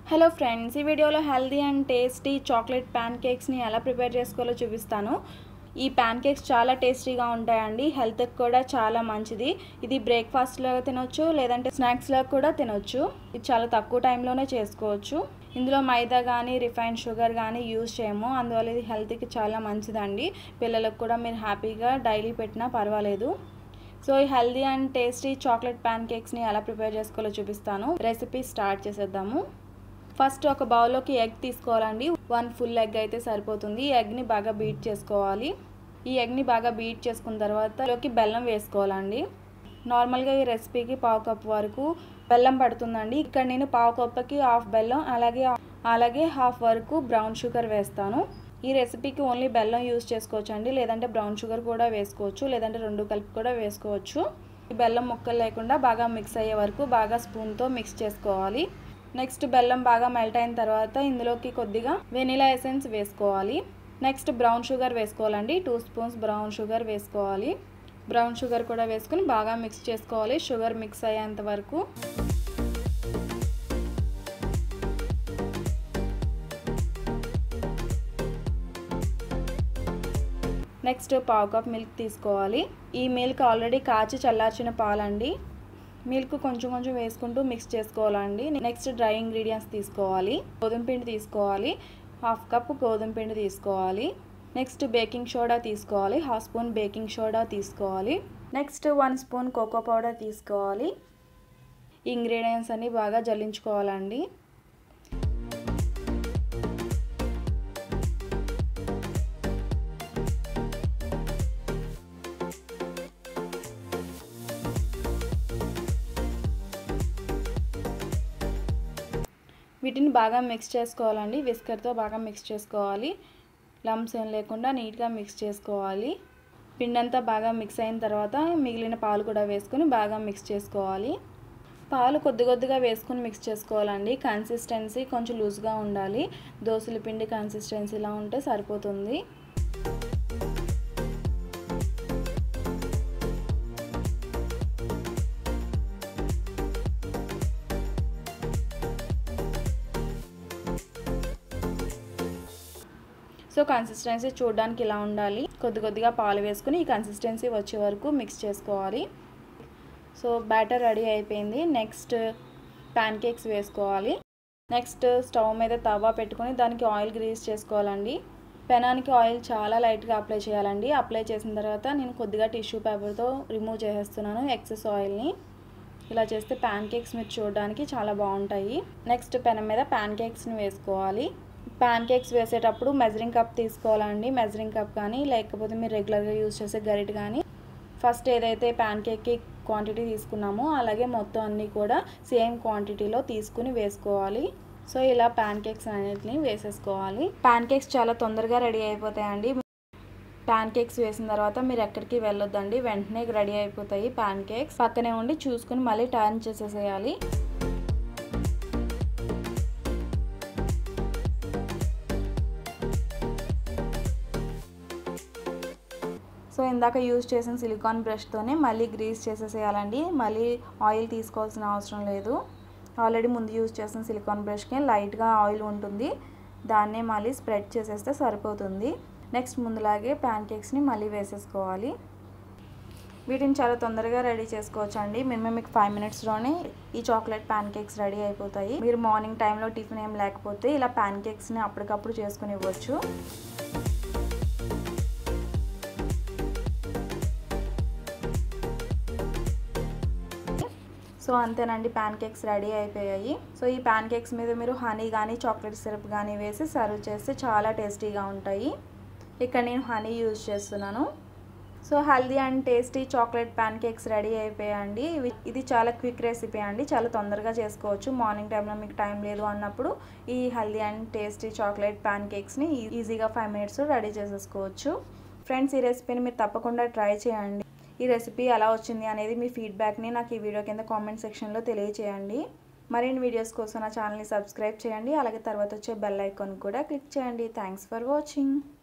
hello friends ఈ వీడియోలో healthy and tasty chocolate ప్యాన్ కేక్స్ని ఎలా ప్రిపేర్ చేసుకోవాలో చూపిస్తాను ఈ ప్యాన్ కేక్స్ చాలా టేస్టీగా ఉంటాయండి హెల్త్కి కూడా చాలా మంచిది ఇది బ్రేక్ఫాస్ట్లో తినొచ్చు లేదంటే స్నాక్స్లో కూడా తినొచ్చు ఇది చాలా తక్కువ టైంలోనే చేసుకోవచ్చు ఇందులో మైదా కానీ రిఫైన్డ్ షుగర్ కానీ యూజ్ చేయము అందువల్ల ఇది హెల్త్కి చాలా మంచిదండి పిల్లలకు కూడా మీరు హ్యాపీగా డైలీ పెట్టినా పర్వాలేదు సో ఈ హెల్దీ అండ్ టేస్టీ చాక్లెట్ ప్యాన్ కేక్స్ని ఎలా ప్రిపేర్ చేసుకోవాలో చూపిస్తాను రెసిపీ స్టార్ట్ చేసేద్దాము ఫస్ట్ ఒక బౌల్లోకి ఎగ్ తీసుకోవాలండి వన్ ఫుల్ ఎగ్ అయితే సరిపోతుంది ఈ ఎగ్ని బాగా బీట్ చేసుకోవాలి ఈ ఎగ్ని బాగా బీట్ చేసుకున్న తర్వాత లోకి బెల్లం వేసుకోవాలండి నార్మల్గా ఈ రెసిపీకి పావు కప్ వరకు బెల్లం పడుతుందండి ఇక్కడ నేను పావు కప్పుకి హాఫ్ బెల్లం అలాగే అలాగే హాఫ్ వరకు బ్రౌన్ షుగర్ వేస్తాను ఈ రెసిపీకి ఓన్లీ బెల్లం యూస్ చేసుకోవచ్చు అండి లేదంటే బ్రౌన్ షుగర్ కూడా వేసుకోవచ్చు లేదంటే రెండు కలిపి కూడా వేసుకోవచ్చు ఈ బెల్లం ముక్కలు లేకుండా బాగా మిక్స్ అయ్యే వరకు బాగా స్పూన్తో మిక్స్ చేసుకోవాలి నెక్స్ట్ బెల్లం బాగా మెల్ట్ అయిన తర్వాత ఇందులోకి కొద్దిగా వెనిలా ఎసెన్స్ వేసుకోవాలి నెక్స్ట్ బ్రౌన్ షుగర్ వేసుకోవాలండి టూ స్పూన్స్ బ్రౌన్ షుగర్ వేసుకోవాలి బ్రౌన్ షుగర్ కూడా వేసుకుని బాగా మిక్స్ చేసుకోవాలి షుగర్ మిక్స్ అయ్యేంత వరకు నెక్స్ట్ పావు కప్ మిల్క్ తీసుకోవాలి ఈ మిల్క్ ఆల్రెడీ కాచి చల్లార్చిన పాలండి మిల్క్ కొంచెం కొంచెం వేసుకుంటూ మిక్స్ చేసుకోవాలండి నెక్స్ట్ డ్రై ఇంగ్రీడియంట్స్ తీసుకోవాలి గోధుమ పిండి తీసుకోవాలి హాఫ్ కప్ గోధుమ పిండి తీసుకోవాలి నెక్స్ట్ బేకింగ్ సోడా తీసుకోవాలి హాఫ్ స్పూన్ బేకింగ్ సోడా తీసుకోవాలి next one spoon cocoa powder తీసుకోవాలి ఇంగ్రీడియంట్స్ అన్నీ బాగా జల్లించుకోవాలండి వీటిని బాగా మిక్స్ చేసుకోవాలండి విస్కర్తో బాగా మిక్స్ చేసుకోవాలి లమ్స్ ఏం లేకుండా నీట్గా మిక్స్ చేసుకోవాలి పిండి అంతా బాగా మిక్స్ అయిన తర్వాత మిగిలిన పాలు కూడా వేసుకొని బాగా మిక్స్ చేసుకోవాలి పాలు కొద్ది కొద్దిగా వేసుకొని మిక్స్ చేసుకోవాలండి కన్సిస్టెన్సీ కొంచెం లూజ్గా ఉండాలి దోశల పిండి కన్సిస్టెన్సీలా ఉంటే సరిపోతుంది సో కన్సిస్టెన్సీ చూడడానికి ఇలా ఉండాలి కొద్ది కొద్దిగా పాలు వేసుకుని ఈ కన్సిస్టెన్సీ వచ్చే వరకు మిక్స్ చేసుకోవాలి సో బ్యాటర్ రెడీ అయిపోయింది నెక్స్ట్ ప్యాన్ కేక్స్ వేసుకోవాలి నెక్స్ట్ స్టవ్ మీద తవా పెట్టుకొని దానికి ఆయిల్ గ్రీస్ చేసుకోవాలండి పెనానికి ఆయిల్ చాలా లైట్గా అప్లై చేయాలండి అప్లై చేసిన తర్వాత నేను కొద్దిగా టిష్యూ పేపర్తో రిమూవ్ చేసేస్తున్నాను ఎక్సెస్ ఆయిల్ని ఇలా చేస్తే ప్యాన్ కేక్స్ మీరు చూడడానికి చాలా బాగుంటాయి నెక్స్ట్ పెనం మీద ప్యాన్ కేక్స్ని వేసుకోవాలి ప్యాన్ కేక్స్ వేసేటప్పుడు మెజరింగ్ కప్ తీసుకోవాలండి మెజరింగ్ కప్ కానీ లేకపోతే మీరు రెగ్యులర్గా యూజ్ చేసే గరిట కానీ ఫస్ట్ ఏదైతే ప్యాన్ కేక్కి క్వాంటిటీ తీసుకున్నామో అలాగే మొత్తం అన్నీ కూడా సేమ్ క్వాంటిటీలో తీసుకుని వేసుకోవాలి సో ఇలా ప్యాన్ కేక్స్ అన్నిటిని వేసేసుకోవాలి ప్యాన్ కేక్స్ చాలా తొందరగా రెడీ అయిపోతాయండి ప్యాన్ కేక్స్ వేసిన తర్వాత మీరు ఎక్కడికి వెళ్ళొద్దండి వెంటనే రెడీ అయిపోతాయి ప్యాన్ కేక్స్ పక్కనే ఉండి చూసుకుని మళ్ళీ టర్న్ చేసేసేయాలి సో ఇందాక యూజ్ చేసిన సిలికాన్ బ్రష్తోనే మళ్ళీ గ్రీస్ చేసేసేయాలండి మళ్ళీ ఆయిల్ తీసుకోవాల్సిన అవసరం లేదు ఆల్రెడీ ముందు యూజ్ చేసిన సిలికాన్ బ్రష్కి లైట్గా ఆయిల్ ఉంటుంది దాన్నే మళ్ళీ స్ప్రెడ్ చేసేస్తే సరిపోతుంది నెక్స్ట్ ముందులాగే ప్యాన్ కేక్స్ని మళ్ళీ వేసేసుకోవాలి వీటిని చాలా తొందరగా రెడీ చేసుకోవచ్చు అండి మినిమం మీకు ఫైవ్ మినిట్స్లోనే ఈ చాక్లెట్ ప్యాన్ కేక్స్ రెడీ అయిపోతాయి మీరు మార్నింగ్ టైంలో టిఫిన్ ఏం లేకపోతే ఇలా ప్యాన్ కేక్స్ని అప్పటికప్పుడు చేసుకుని ఇవ్వచ్చు సో అంతేనండి ప్యాన్ కేక్స్ రెడీ అయిపోయాయి సో ఈ ప్యాన్ కేక్స్ మీద మీరు హనీ కానీ చాక్లెట్ సిరప్ కానీ వేసి సర్వ్ చేస్తే చాలా టేస్టీగా ఉంటాయి ఇక్కడ నేను హనీ యూజ్ చేస్తున్నాను so healthy and tasty chocolate pancakes ready అయిపోయాయండి ఇది చాలా క్విక్ రెసిపీ అండి చాలా తొందరగా చేసుకోవచ్చు మార్నింగ్ టైంలో మీకు టైం లేదు అన్నప్పుడు ఈ హెల్దీ అండ్ టేస్టీ చాక్లెట్ ప్యాన్ కేక్స్ని ఈజీగా ఫైవ్ మినిట్స్ రెడీ చేసేసుకోవచ్చు ఫ్రెండ్స్ ఈ రెసిపీని మీరు తప్పకుండా ట్రై చేయండి ఈ రెసిపీ ఎలా వచ్చింది అనేది మీ ఫీడ్బ్యాక్ని నాకు ఈ వీడియో కింద కామెంట్ సెక్షన్లో తెలియచేయండి మరిన్ని వీడియోస్ కోసం నా ఛానల్ని సబ్స్క్రైబ్ చేయండి అలాగే తర్వాత వచ్చే బెల్ ఐకాన్ కూడా క్లిక్ చేయండి థ్యాంక్స్ ఫర్ వాచింగ్